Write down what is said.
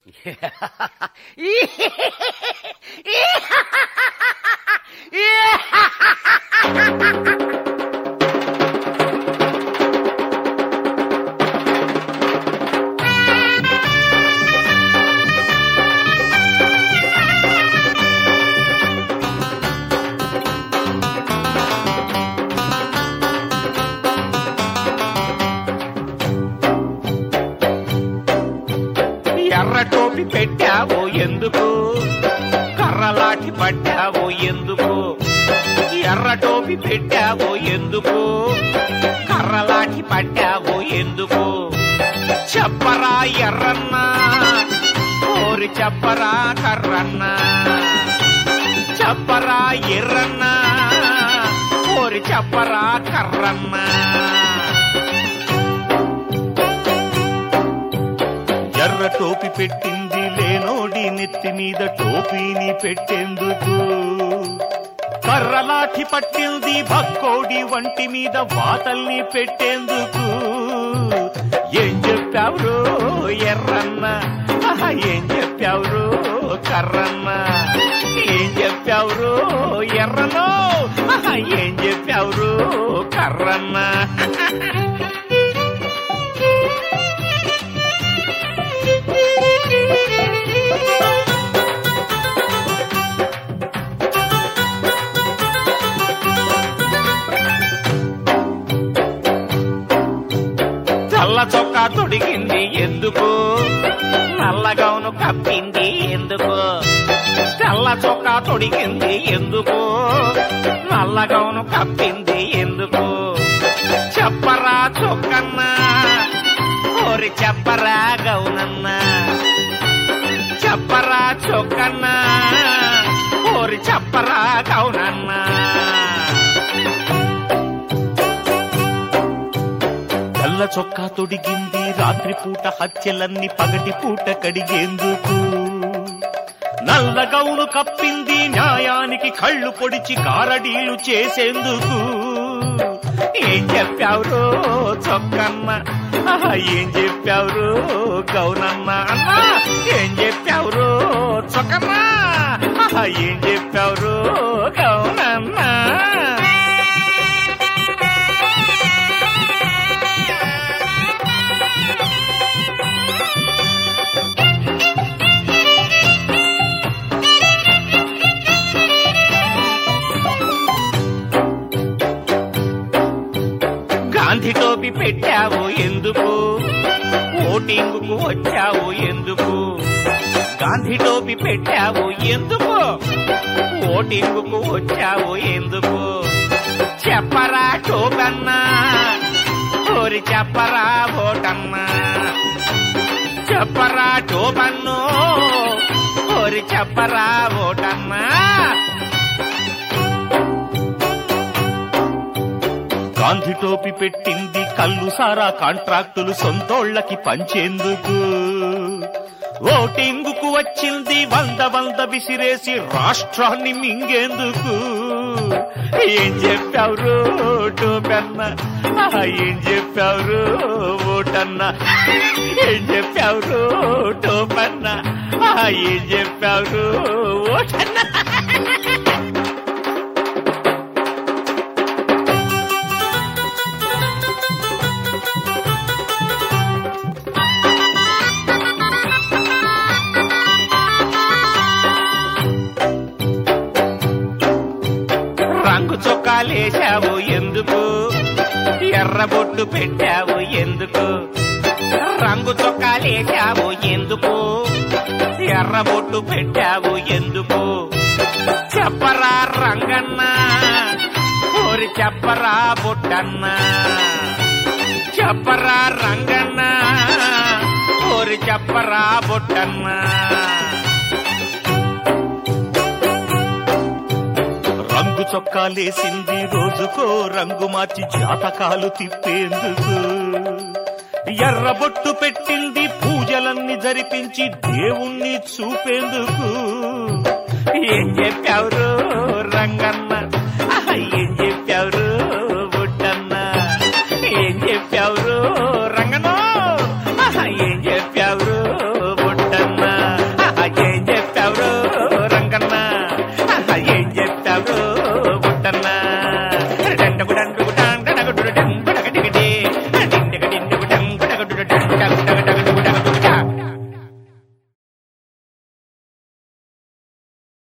ఎర్ర టోపి పెట్టావో ఎందుకు కర్రలాటి పట్టావో ఎందుకు ఎర్ర టోపి పెట్టావో ఎందుకు కర్రలాటి పట్టావో ఎందుకు చెప్పరా ఎర్రన్న కోరి చెప్పరా కర్రన్న చెప్పరా ఎర్రన్న కోరి చెప్పరా కర్రన్న ఎర్ర టోపి పెట్టింది లేనోడి నెత్తి మీద టోపీని పెట్టేందుకు కర్రలాఠి పట్టింది భక్కోడి వంటి మీద వాతల్ని పెట్టేందుకు ఏం చెప్పావురో ఎర్రన్న ఆహా, ఏం చెప్పావురో కర్రన్న ఏం చెప్పావురో ఎర్రనో ఆహా, ఏం చెప్పావురో కర్రన్న తెల్ల చొక్కా తొడిగింది ఎందుకు నల్ల గౌను కప్పింది ఎందుకు తెల్ల చొక్కా తొడిగింది ఎందుకు నల్ల గౌను కప్పింది ఎందుకు చెప్పరా చొక్కన్న ఓరి చెప్పరా గౌనన్న చెప్పరా చొక్కన్న ఓరి చెప్పరా గౌనన్న తెల్ల చొక్కా తొడిగింది రాత్రిపూట హత్యలన్నీ పగటి పూట కడిగేందుకు నల్ల గౌను కప్పింది న్యాయానికి కళ్ళు పొడిచి కారడీలు చేసేందుకు ఏం చెప్పావురో చొక్కన్న ఆహా, ఏం చెప్పావురో గౌనన్న అన్నా ఏం చెప్పావురో చొక్కన్న ఆహా, ఏం చెప్పావురో గౌనన్న గాంధీ టోపీ పెట్టావు ఎందుకు ఓటింగుకు వచ్చావు ఎందుకు గాంధీ టోపీ పెట్టావు ఎందుకు ఓటింగుకు వచ్చావు ఎందుకు చెప్పరా టోపన్నా ఓరి చెప్పరా ఓటన్నా చెప్పరా టోపన్ను ఓరి చెప్పరా ఓటన్నా గాంధీ టోపీ పెట్టింది కళ్ళు సారా కాంట్రాక్టులు సొంతోళ్ళకి పంచేందుకు ఓటింగుకు వచ్చింది వంద వంద విసిరేసి రాష్ట్రాన్ని మింగేందుకు ఏం చెప్పావురు టోపన్న ఆహా, ఏం చెప్పావురు ఓటన్న ఏం చెప్పావురు టోపన్న ఆహా, ఏం చెప్పావురు ఓటన్న రంగు చొక్కాలేశావు ఎందుకు ఎర్ర బొట్టు పెట్టావు ఎందుకు రంగు చొక్కాలేశావు ఎందుకు ఎర్ర బొట్టు పెట్టావు ఎందుకు చెప్పరా రంగన్న ఓరి చెప్పరా బొట్టన్న చెప్పరా రంగన్న ఓరి చెప్పరా బొట్టన్న రంగు చొక్కాలేసింది రోజుకో రంగు మార్చి జాతకాలు తిప్పేందుకు ఎర్రబొట్టు పెట్టింది పూజలన్నీ జరిపించి దేవుణ్ణి చూపేందుకు ఏం చెప్పావురు రంగన్న